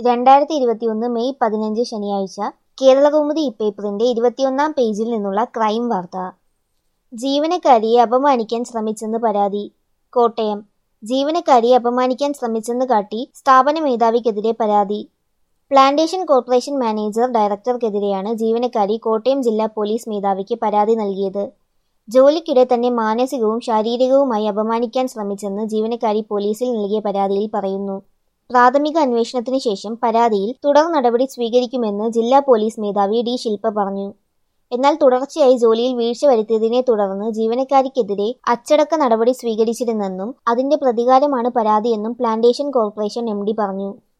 രണ്ടായിരത്തി ഇരുപത്തിയൊന്ന് മെയ് പതിനഞ്ച് ശനിയാഴ്ച കേരളകൗമുദി ഇപ്പേപ്പറിന്റെ ഇരുപത്തിയൊന്നാം പേജിൽ നിന്നുള്ള ക്രൈം വാർത്ത ജീവനക്കാരിയെ അപമാനിക്കാൻ ശ്രമിച്ചെന്ന് പരാതി കോട്ടയം ജീവനക്കാരിയെ അപമാനിക്കാൻ ശ്രമിച്ചെന്ന് കാട്ടി സ്ഥാപന മേധാവിക്കെതിരെ പരാതി പ്ലാന്റേഷൻ കോർപ്പറേഷൻ മാനേജർ ഡയറക്ടർക്കെതിരെയാണ് ജീവനക്കാരി കോട്ടയം ജില്ലാ പോലീസ് മേധാവിക്ക് പരാതി നൽകിയത് ജോലിക്കിടെ തന്നെ മാനസികവും ശാരീരികവുമായി അപമാനിക്കാൻ ശ്രമിച്ചെന്ന് ജീവനക്കാരി പോലീസിൽ നൽകിയ പരാതിയിൽ പറയുന്നു പ്രാഥമിക അന്വേഷണത്തിന് ശേഷം പരാതിയിൽ തുടർ നടപടി സ്വീകരിക്കുമെന്ന് ജില്ലാ പോലീസ് മേധാവി ഡി ശില്പ പറഞ്ഞു എന്നാൽ തുടർച്ചയായി ജോലിയിൽ വീഴ്ച വരുത്തിയതിനെ തുടർന്ന് ജീവനക്കാരിക്കെതിരെ അച്ചടക്ക നടപടി സ്വീകരിച്ചിരുന്നെന്നും അതിന്റെ പ്രതികാരമാണ് പരാതിയെന്നും പ്ലാന്റേഷൻ കോർപ്പറേഷൻ എം ഡി പറഞ്ഞു